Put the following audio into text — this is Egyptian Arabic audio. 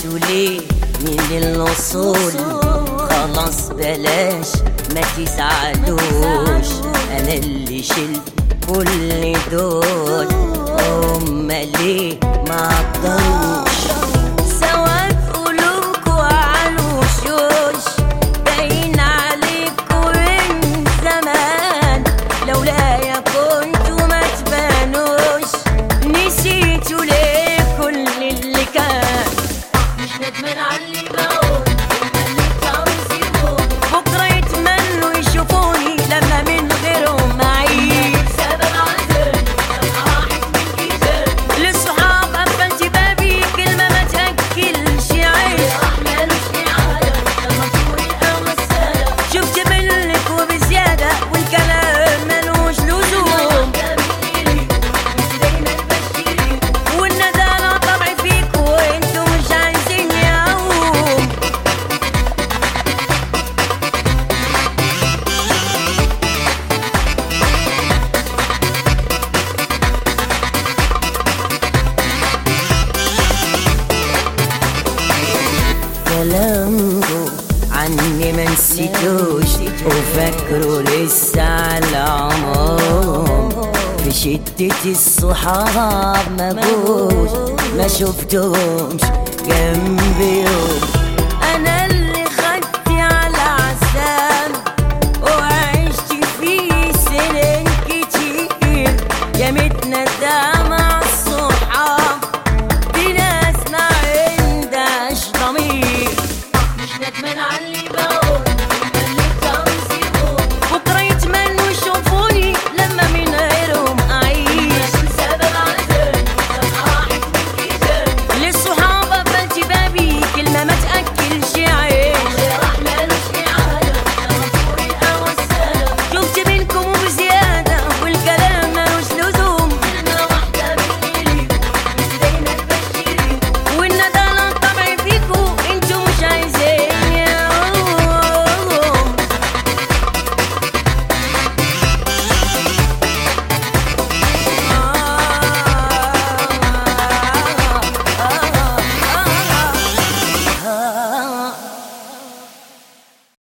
ليه من الاصول خلاص بلاش ما تزعلوش انا اللي شلت كل دول هما ليه ما قدروش سوا في قلوبكوا عالوشوش باين عليكوا من زمان لولايا كنتوا ما تبانوش نسيتوا ليه كل اللي كان مش ندمان على اللي بقول اللي عاوز يقول بكرة يتمنوا يشوفوني لما من غيرهم أعيش سبب عذرني أنا راحت من جيزاني للصحاب قفلت بابي كلمة ما تأكلش عيش راح مالوش إعادة لما تقول القهوة السادة شفت منك وبزيادة والكلام ملوش لزوم دايما بشتري والندالة طبعي فيك وانتوا مش عايزين يقوم كلامكم عني ما نسيتوش وفاكروا لسه على عمرهم في شدة الصحاب ما جوش ما شفتهمش جنبيهم انا اللي خدت على عذاب وعشت فيه سنين كتير يا متندمة